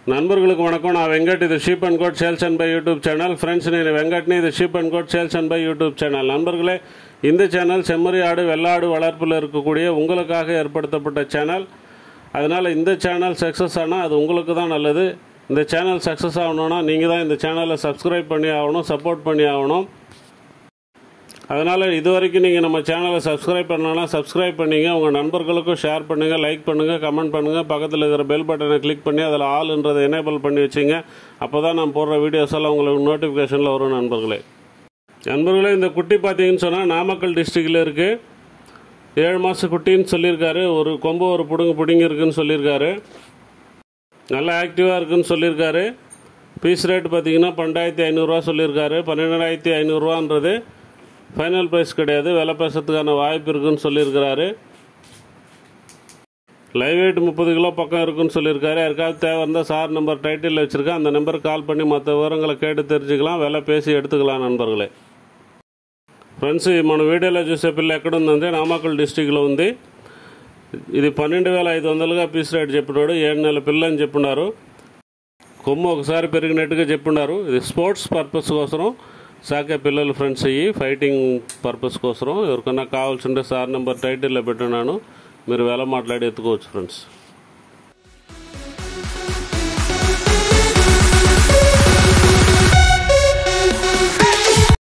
నన్బర్గులకు వణకం నా వెంకట్ ఇది sheep and goat sales and buy YouTube channel friends నేను வெங்கட்னி இது sheep and goat sales and buy YouTube channel நண்பர்களே இந்த சேனல் செம்மறி ஆடு வெள்ளாடு வளர்ப்பில் இருக்கக்கூடிய உங்களுக்காக ஏற்படுத்தப்பட்ட சேனல் அதனால் இந்த சேனல் சக்ஸஸ் ஆனால் அது உங்களுக்கு தான் நல்லது இந்த சேனல் சக்ஸஸ் ஆகணும்னா நீங்கள் தான் இந்த சேனலை சப்ஸ்கிரைப் பண்ணி ஆகணும் சப்போர்ட் பண்ணி ஆகணும் அதனால் இது வரைக்கும் நீங்கள் நம்ம சேனலை சப்ஸ்கிரைப் பண்ணலன்னா சப்ஸ்கிரைப் பண்ணிங்க உங்கள் நண்பர்களுக்கும் ஷேர் பண்ணுங்கள் லைக் பண்ணுங்கள் கமெண்ட் பண்ணுங்கள் பக்கத்தில் இருக்கிற பெல் பட்டனை கிளிக் பண்ணி அதில் ஆல்ன்றதை எனேபிள் பண்ணி வச்சுங்க அப்போ தான் நான் போடுற வீடியோஸ் எல்லாம் உங்களுக்கு நோட்டிஃபிகேஷனில் வரும் நண்பர்களே நண்பர்களே இந்த குட்டி பார்த்தீங்கன்னு சொன்னால் நாமக்கல் டிஸ்ட்ரிக்டில் இருக்குது ஏழு மாத குட்டின்னு சொல்லியிருக்காரு ஒரு கொம்பு ஒரு புடுங்கு பிடுங்கி இருக்குன்னு சொல்லியிருக்காரு நல்லா ஆக்டிவாக இருக்குன்னு சொல்லியிருக்காரு பீஸ் ரேட் பார்த்தீங்கன்னா பன்னெண்டாயிரத்தி ஐநூறுரூவா சொல்லியிருக்காரு பன்னெண்டாயிரத்தி ஐநூறுரூவான்றது ஃபைனல் ப்ரைஸ் கிடையாது விலை பேசுறதுக்கான வாய்ப்பு இருக்குன்னு சொல்லியிருக்கிறாரு லைவ் வெயிட் முப்பது கிலோ பக்கம் இருக்குன்னு சொல்லியிருக்காரு யாருக்காவது தேவை இருந்தால் சார் நம்பர் டைட்டில் வச்சுருக்கேன் அந்த நம்பருக்கு கால் பண்ணி மற்ற விவரங்களை கேட்டு தெரிஞ்சுக்கலாம் விலை பேசி எடுத்துக்கலாம் నண்బర్గలే ఫ్రెండ్స్ మన వీడియోలో చూసే పిల్ల ఎక్కడ ఉందంటే నామకల్ డిస్టిక్లో ఉంది ఇది పన్నెండు వేల ఐదు వందలుగా పీస్ రేట్ చెప్పినాడు ఏడు నెలల పిల్ల అని చెప్పున్నారు కొమ్ము ఒకసారి పెరిగినట్టుగా చెప్పున్నారు ఇది స్పోర్ట్స్ పర్పస్ కోసం సాకే పిల్లలు ఫ్రెండ్స్ అయ్యి ఫైటింగ్ పర్పస్ కోసం ఎవరికన్నా కావాల్సింటే సార్ నెంబర్ టైటిల్లో పెట్టున్నాను మీరు వేల మాట్లాడి ఎత్తుకోవచ్చు ఫ్రెండ్స్